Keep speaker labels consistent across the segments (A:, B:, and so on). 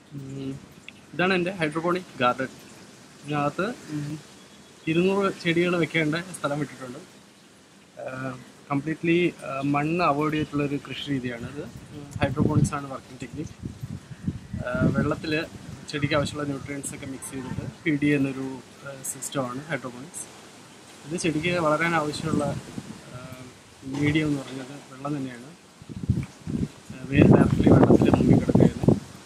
A: ഉം, ഇതാണ് എൻ്റെ ഹൈഡ്രോപോണിക് ഗാർഡൻ ഇതിനകത്ത് ഉം, ഇരുന്നൂറ് ചെടികൾ വെക്കേണ്ട സ്ഥലം വിട്ടിട്ടുണ്ട് കംപ്ലീറ്റ്ലി മണ്ണ് അവോയ്ഡ് ചെയ്തിട്ടുള്ളൊരു കൃഷി രീതിയാണ് ഇത് ഹൈഡ്രോപോണിക്സ് ആണ് വർക്കിംഗ് ടെക്നിക് വെള്ളത്തിൽ ചെടിക്ക് ആവശ്യമുള്ള ന്യൂട്രിയൻസ് ഒക്കെ മിക്സ് ചെയ്തിട്ട് ഫീഡ് ചെയ്യുന്നൊരു സിസ്റ്റമാണ് ഹൈഡ്രോപോണിക്സ് ഇത് ചെടിക്ക് വളരാൻ ആവശ്യമുള്ള മീഡിയം എന്ന് പറഞ്ഞത് വെള്ളം തന്നെയാണ് ആ, വേര് ഡയറക്റ്റ്ലി വെള്ളത്തിൽ മുങ്ങി കിടക്കുകയാണ്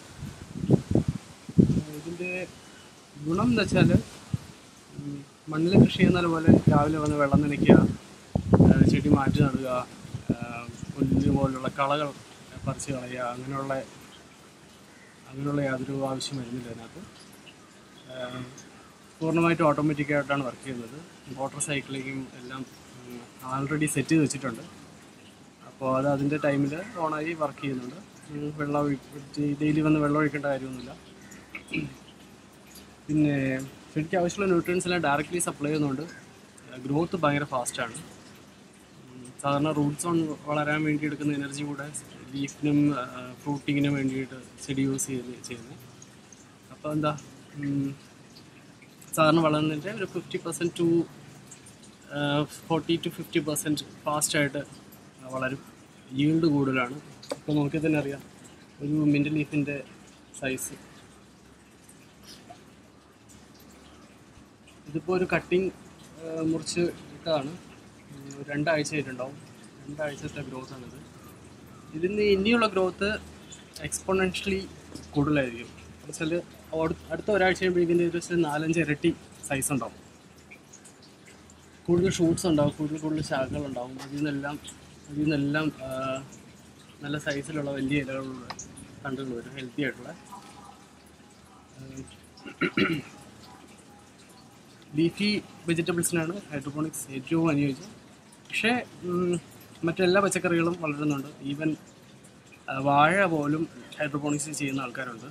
A: ഇതിൻ്റെ ഗുണം എന്ന് വെച്ചാൽ മണ്ണിൽ കൃഷി ചെയ്യുന്ന പോലെ രാവിലെ വന്ന് വെള്ളം നനയ്ക്കുക ആ, ചെടി മാറ്റി നടുക ആ, പുല്ല് പോലുള്ള കളകൾ പറിച്ച് കളയുക അങ്ങനെയുള്ള അങ്ങനെയുള്ള യാതൊരു ആവശ്യം വരുന്നില്ല അതിനകത്ത് ആ, പൂർണ്ണമായിട്ടും ഓട്ടോമാറ്റിക്കായിട്ടാണ് വർക്ക് ചെയ്യുന്നത് വാട്ടർ സൈക്ലിങ്ങും എല്ലാം ആൾറെഡി സെറ്റ് ചെയ്ത് വെച്ചിട്ടുണ്ട് അപ്പോൾ അത് അതിൻ്റെ ടൈമിൽ ഓണായി വർക്ക് ചെയ്യുന്നുണ്ട് ഉം, വെള്ളം ഒഴി ഡെയിലി വന്ന് വെള്ളം ഒഴിക്കേണ്ട കാര്യമൊന്നുമില്ല പിന്നെ ചെടിക്ക് ആവശ്യമുള്ള ന്യൂട്രിയൻസ് എല്ലാം ഡയറക്റ്റ്ലി സപ്ലൈ ചെയ്യുന്നുണ്ട് ഗ്രോത്ത് ഭയങ്കര ഫാസ്റ്റാണ് സാധാരണ റൂട്ട്സ് ഓൺ വളരാൻ വേണ്ടി എടുക്കുന്ന എനർജി കൂടെ ലീഫിനും ഫ്രൂട്ടിങ്ങിനും വേണ്ടിയിട്ട് ചെടി യൂസ് ചെയ്ത് ചെയ്യുന്നത് അപ്പോൾ എന്താ ഉം, സാധാരണ വളർന്നതിൻ്റെ ഒരു fifty percent to forty to fifty percent ഫാസ്റ്റായിട്ട് വളരും ഈൽഡ് കൂടുതലാണ് ഇപ്പോൾ നോക്കിയാൽ തന്നെ അറിയാം ഒരു മിൻറ്റ് ലീഫിൻ്റെ സൈസ് ഇതിപ്പോൾ ഒരു കട്ടിങ് മുറിച്ച് ഇട്ടതാണ് ഉം, രണ്ടാഴ്ച ആയിട്ടുണ്ടാവും രണ്ടാഴ്ചത്തെ ഗ്രോത്ത് ആണിത് ഇതിന് ഇനിയുള്ള ഗ്രോത്ത് എക്സ്പോണൻഷ്യലി കൂടുതലായിരിക്കും വെച്ചാൽ അടുത്ത ഒരാഴ്ച കഴിയുമ്പോഴേക്കും ഇതിൻ്റെ ഒരു നാലഞ്ച് ഇരട്ടി സൈസ് ഉണ്ടാവും കൂടുതൽ ഷൂട്ട്സ് ഉണ്ടാവും കൂടുതൽ കൂടുതൽ ശാഖകൾ ഉണ്ടാവും അതിൽ നിന്നെല്ലാം അതിൽ നിന്നെല്ലാം ആ, നല്ല സൈസിലുള്ള വലിയ ഇലകളുള്ള തണ്ടുകൾ വരും ഹെൽത്തി ആയിട്ടുള്ള ലീഫി വെജിറ്റബിൾസിനാണ് ഹൈഡ്രോപോണിക്സ് ഏറ്റവും അനുയോജ്യം പക്ഷേ ഉം, മറ്റെല്ലാ പച്ചക്കറികളും വളരുന്നുണ്ട് ഈവൻ വാഴ പോലും ഹൈഡ്രോപോണിക്സ് ചെയ്യുന്ന ആൾക്കാരുണ്ട്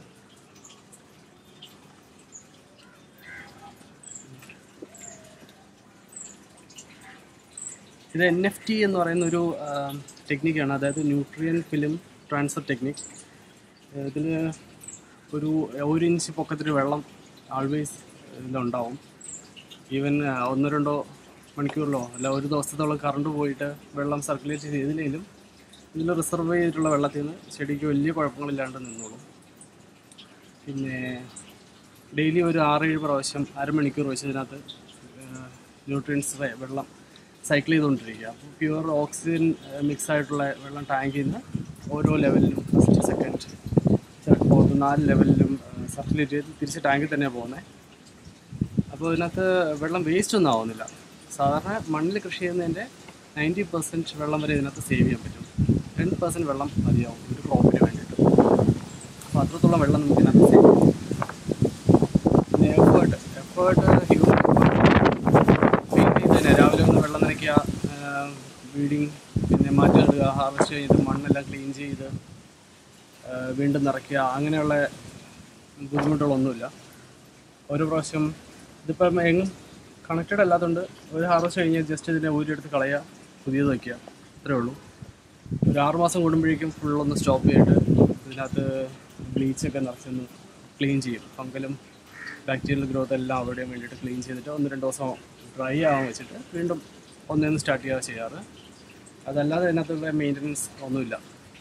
A: ഇത് എൻ എഫ് ടി എന്ന് പറയുന്ന ഒരു ടെക്നിക്കാണ് അതായത് ന്യൂട്രിയൻ ഫിലിം ട്രാൻസ്ഫർ ടെക്നിക് ഇതിൽ ഒരു ഒരു ഇഞ്ച് പൊക്കത്തിൽ വെള്ളം ആൾവേസ് ഇതിലുണ്ടാവും ഈവൻ ഒന്നോ രണ്ടോ മണിക്കൂറിലോ അല്ല ഒരു ദിവസത്തോളം കറണ്ട് പോയിട്ട് വെള്ളം സർക്കുലേറ്റ് ചെയ്തില്ലെങ്കിലും ഇതിൽ റിസർവ് ചെയ്തിട്ടുള്ള വെള്ളത്തിൽ നിന്ന് ചെടിക്ക് വലിയ കുഴപ്പങ്ങളില്ലാണ്ട് നിന്നോളും പിന്നെ ഡെയിലി ഒരു ആറേഴ് പ്രാവശ്യം അരമണിക്കൂർ വെച്ച് ഇതിനകത്ത് ന്യൂട്രിയൻസ് വെള്ളം സൈക്കിൾ ചെയ്തുകൊണ്ടിരിക്കുക അപ്പോൾ പ്യുവർ ഓക്സിജൻ മിക്സ് ആയിട്ടുള്ള വെള്ളം ടാങ്കിൽ നിന്ന് ഓരോ ലെവലിലും ഫസ്റ്റ് സെക്കൻഡ് തേർഡ് ഫോർത്ത് നാല് ലെവലിലും സർക്കുലേറ്റ് ചെയ്ത് തിരിച്ച് ടാങ്കിൽ തന്നെയാണ് പോകുന്നത് അപ്പോൾ ഇതിനകത്ത് വെള്ളം വേസ്റ്റ് ഒന്നും ആവുന്നില്ല സാധാരണ മണ്ണിൽ കൃഷി ചെയ്യുന്നതിൻ്റെ നയൻറ്റി പെർസെൻറ്റ് വെള്ളം വരെ ഇതിനകത്ത് സേവ് ചെയ്യാൻ പറ്റും ടെൻ പെർസെൻറ്റ് വെള്ളം മതിയാവും ഒരു ക്രോപ്പിന് വേണ്ടിയിട്ട് അപ്പോൾ അത്രത്തോളം വെള്ളം നമുക്ക് ഇതിനകത്ത് സേവ് ചെയ്യാം പിന്നെ എഫേർട്ട് എഫേർട്ട് ഹ്യൂമൻ തന്നെ രാവിലെ ഒന്ന് വെള്ളം നനയ്ക്കുക വീഡിങ് പിന്നെ മാറ്റി നടുക ഹാർവെസ്റ്റ് ചെയ്ത് മണ്ണെല്ലാം ക്ലീൻ ചെയ്ത് ആ, വീണ്ടും നിറയ്ക്കുക അങ്ങനെയുള്ള ബുദ്ധിമുട്ടുകളൊന്നുമില്ല ഒരു പ്രാവശ്യം ഇതിപ്പം എങ്ങും കണക്റ്റഡ് അല്ലാത്തതുകൊണ്ട് ഒരു ഹാർവെസ്റ്റ് കഴിഞ്ഞ് ജസ്റ്റ് ഇതിനെ ഊരിയെടുത്ത് കളയുക പുതിയത് വയ്ക്കുക അത്രേ ഉള്ളൂ ഒരു ആറ് മാസം കൂടുമ്പോഴേക്കും ഫുള്ളൊന്ന് സ്റ്റോപ്പ് ചെയ്തിട്ട് ഇതിനകത്ത് ബ്ലീച്ചൊക്കെ നിറച്ചൊന്ന് ക്ലീൻ ചെയ്യും ഫംഗലും ബാക്ടീരിയൽ ഗ്രോത്ത് എല്ലാം അവിടെ വേണ്ടിയിട്ട് ക്ലീൻ ചെയ്തിട്ട് ഒന്ന് രണ്ട് ദിവസം ഡ്രൈ ആവാൻ വെച്ചിട്ട് വീണ്ടും ഒന്നേന്ന് സ്റ്റാർട്ട് ചെയ്യാതെ ചെയ്യാറ് അതല്ലാതെ അതിനകത്തുള്ള മെയിൻ്റനൻസ് ഒന്നുമില്ല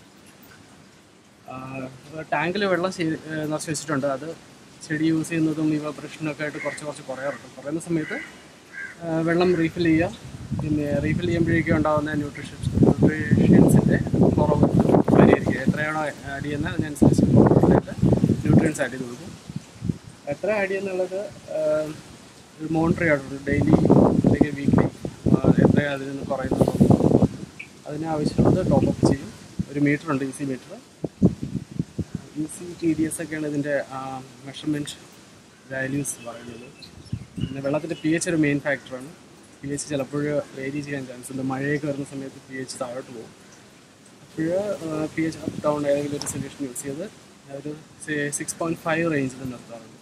A: ടാങ്കിൽ വെള്ളം ചെയ്ത് ഏഹ് നിറച്ച് വെച്ചിട്ടുണ്ട് അത് ചെടി യൂസ് ചെയ്യുന്നതും ഇവപ്രഷനൊക്കെ ആയിട്ട് കുറച്ച് കുറച്ച് കുറയാറുണ്ട് കുറയുന്ന സമയത്ത് ആ, വെള്ളം റീഫിൽ ചെയ്യുക പിന്നെ റീഫിൽ ചെയ്യുമ്പോഴേക്കും ഉണ്ടാകുന്ന ന്യൂട്രീഷൻ ന്യൂട്രീഷ്യൻസിൻ്റെ കുറവ് പരിഹരിക്കുക എത്രയാണോ ആഡ് ചെയ്യുന്നത് അതിനനുസരിച്ച് കൂടുതലായിട്ട് ന്യൂട്രിയൻസ് ആഡ് ചെയ്ത് കൊടുക്കും എത്ര ആഡ് ചെയ്യുന്നുള്ളത് ഒരു മോണിറ്റർ ചെയ്യാറുണ്ട് ഡെയിലി അല്ലെങ്കിൽ വീക്ക്ലി എത്ര അതിൽ നിന്ന് കുറയുന്നുണ്ടോ അതിന് ആവശ്യമുള്ളത് ടോപ്പ് അപ്പ് ചെയ്യും ഒരു മീറ്റർ ഉണ്ട് E C meter E C T D S ഒക്കെയാണ് ഇതിൻ്റെ മെഷർമെൻറ്റ് വാല്യൂസ് പറയുന്നത് പിന്നെ വെള്ളത്തിൻ്റെ പി എച്ച് ഒരു മെയിൻ ഫാക്ടറാണ് പി എച്ച് ചിലപ്പോൾ വേരി ചെയ്യാൻ ചാൻസ് ഉണ്ട് മഴയൊക്കെ വരുന്ന സമയത്ത് പി എച്ച് താഴോട്ട് പോകും അപ്പോൾ പി എച്ച് അപ്പ് ഡൗൺ ഏതെങ്കിലും ഒരു സൊല്യൂഷൻ യൂസ് ചെയ്ത് ഒരു സിക്സ് പോയിൻറ്റ് ഫൈവ് റേഞ്ചിൽ നിർത്താറുണ്ട്